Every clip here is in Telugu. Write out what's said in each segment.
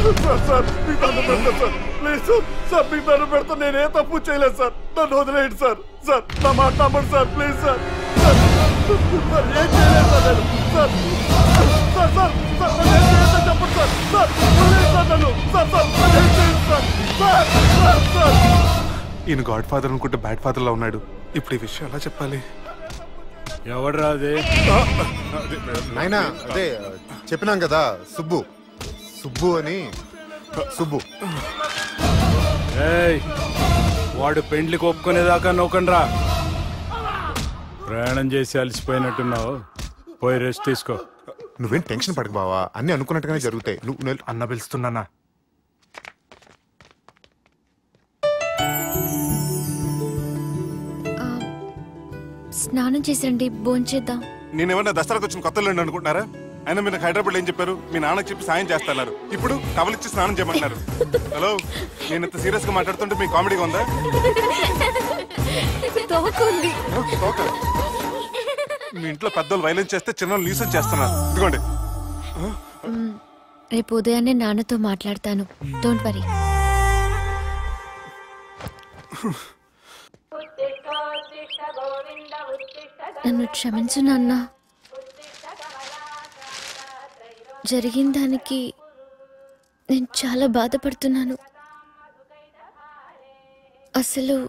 సార్ సార్ మీకు దండం పెడతా సార్ ప్లీజ్ సార్ సార్ మీకు దండం పెడతా నేనే తప్పు చేయలేదు సార్ నన్ను వదిలేయండి సార్ సార్ నా మాట నమ్మండి sir please sir sir sir ఏం చేయలేదు సార్ నేను సార్ సార్ సార్ సార్ నన్ను ఏం చేయలేదు చెప్పండి సార్ సార్ వదిలేయండి సార్ నన్ను సార్ సార్ నన్ను ఏం చేయలేదు సార్ సార్ సార్ సార్ ఈయన గాడ్ ఫాదర్ అనుకుంటే బ్యాడ్ ఫాదర్ లా ఉన్నాడు ఇప్పుడు ఈ విషయం ఎలా చెప్పాలి ఎవడ్రా అది నాయనా అదే చెప్పినాం కదా సుబ్బు సుబ్బు అని సుబ్బు ఏయ్ వాడు పెండ్లికి ఒప్పుకునేదాకా నోకండ్రా ప్రయాణం చేసి అలసిపోయినట్టున్నావు పోయి రెస్ట్ తీసుకో నువ్వేం టెన్షన్ పడకు బావా అన్ని అనుకున్నట్టుగానే జరుగుతాయి నువ్వు నెల్- అన్న పిలుస్తున్నానా స్నానం చేసండి భోంచేద్దాం నేనేమన్నా దసరాకు వచ్చిన కొత్త లేండి అనుకుంటున్నారా అయినా మీరు నాకు హైదరాబాద్ ఏం చెప్పారు మీ నాన్నకి చెప్పి సాయం చేస్తున్నారు ఇప్పుడు కవలిచ్చి స్నానం చేయమంటున్నారు హలో నేను ఇంత సీరియస్ గా మాట్లాడుతుంటే మీ కామెడీగా ఉందా తోకుంది ఓకే. మీ ఇంట్లో పెద్దలు వైలెన్స్ చేస్తే చిన్న లీసన్ చేస్తున్నారు ఇదిగోండి రేపు ఉదయాన్నే నాన్నతో మాట్లాడతాను డోంట్ వరీ నన్ను క్షమించు నాన్న జరిగిన దానికి నేను చాలా బాధపడుతున్నాను అసలు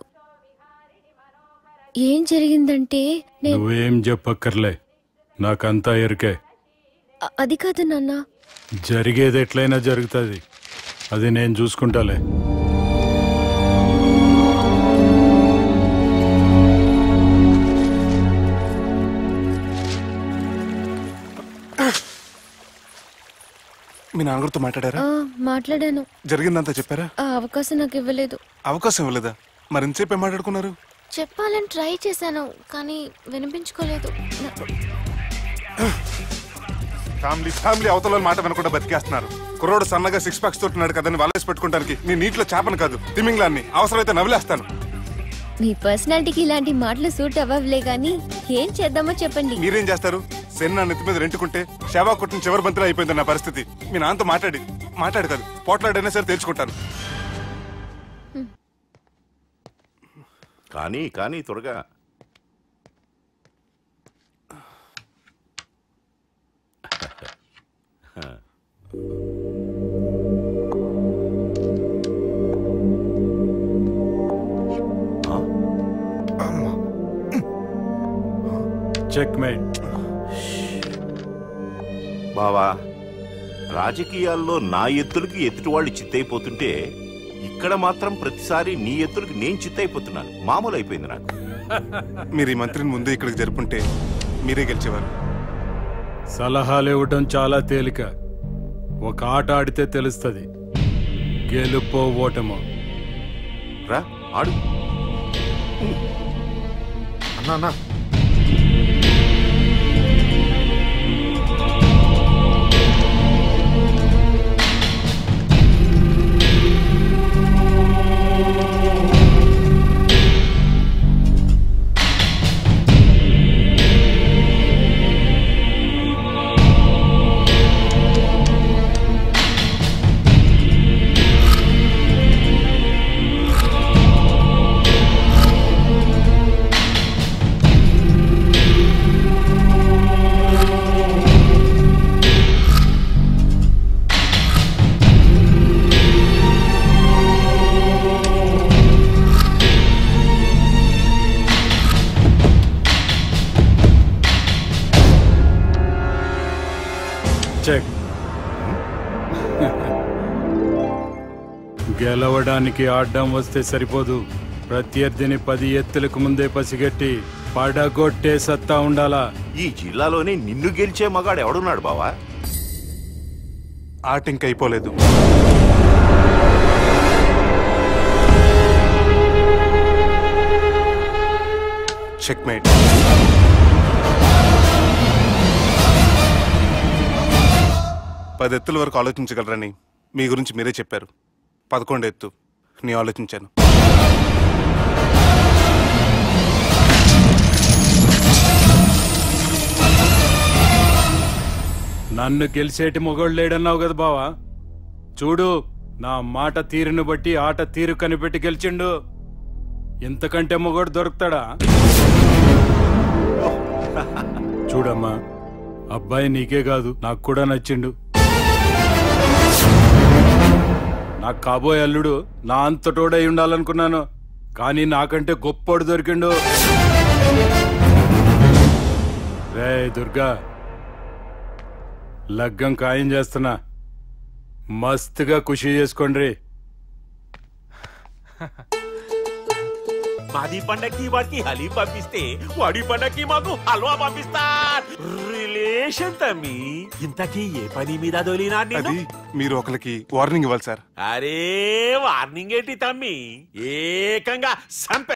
ఏం జరిగిందంటే నేను నువ్వేం చెప్పక్కర్లే నాకంతా ఎరికే అ- అది కాదు నాన్న జరిగేది ఎట్లయినా జరుగుతుంది అది నేను చూసుకుంటాలే మీ నాన్నగారితో మాట్లాడారా ఆ, మాట్లాడాను జరిగిందంతా చెప్పారా ఆ అవకాశం నాకు ఇవ్వలేదు అవకాశం ఇవ్వలేదా మరి ఇంతసేపు ఏం మాట్లాడుకున్నారు చెప్పాలని ట్రై చేశాను కానీ వినిపించుకోలేదు నా- ఫ్యామిలీ ఫ్యామిలీ అవతల మాట వినకుండా బతికేస్తున్నారు కుర్రోడు సన్నగా సిక్స్ ప్యాక్స్ తోటున్నాడు కదని వలేసి పెట్టుకోవడానికి నీ నీటిలో చేపను కాదు తిమింగ్లాన్ని అవసరమైతే నవ్వులేస్తాను మీ పర్సనాలిటీకి ఇలాంటి మాటలు సూట్ అవ్వలే గానీ ఏం చేద్దామో చెప్పండి మీరేం చేస్తారు సెన్ నా నెత్తి మీద రెంటుకుంటే శవా కొట్టిన చివరి బంతిలో అయిపోయింది నా పరిస్థితి మీ నాన్నతో మాట్లాడి మాట్లాడు కాదు పోట్లాడైనా సరే తెలుసుకుంటాను కానీ కానీ త్వరగా చెక్ మేట్ బావా రాజకీయాల్లో నా ఎత్తులకి ఎదుటి వాళ్ళు చిత్తైపోతుంటే ఇక్కడ మాత్రం ప్రతిసారి నీ ఎత్తులకి నేను చిత్తైపోతున్నాను మామూలు అయిపోయింది నాకు మీరు ఈ మంత్రిని ముందే ఇక్కడికి జరుపుంటే మీరే గెలిచేవారు సలహాలు ఇవ్వటం చాలా తేలిక ఒక ఆట ఆడితే తెలుస్తుంది గెలుపో ఓటమో రా ఆడు అన్నా అన్నా చెక్ గెలవడానికి ఆడడం వస్తే సరిపోదు ప్రత్యర్థిని పది ఎత్తులకు ముందే పసిగట్టి పడగొట్టే సత్తా ఉండాలా ఈ జిల్లాలోనే నిన్ను గెలిచే మగాడు ఎవడున్నాడు బావా ఆట ఇంకా అయిపోలేదు చెక్ మేట్ పది ఎత్తుల వరకు ఆలోచించగలరని మీ గురించి మీరే చెప్పారు పదకొండు ఎత్తు నీ ఆలోచించాను నన్ను గెలిచేటి మొగోడు లేడన్నావు కదా బావా చూడు నా మాట తీరును బట్టి ఆట తీరు కనిపెట్టి గెలిచిండు ఇంతకంటే మొగోడు దొరుకుతాడా చూడమ్మా అబ్బాయి నీకే కాదు నాకు కూడా నచ్చిండు నాకు కాబోయే అల్లుడు నా అంతటోడై ఉండాలనుకున్నాను కానీ నాకంటే గొప్పోడు దొరికిండు రే దుర్గా లగ్గం ఖాయం చేస్తున్నా మస్తుగా ఖుషి చేసుకోండి మాది పండక్కి వాడికి హలీం పంపిస్తే వాడి పండక్కి మాకు హల్వా పంపిస్తా రిలేషన్ తమ్మి ఇంతకీ ఏ పని మీద దొలినా నిన్ను అది మీరు ఒకరికి వార్నింగ్ ఇవ్వాలి సార్ అరే వార్నింగ్ ఏంటి తమ్మి ఏకంగా సంపే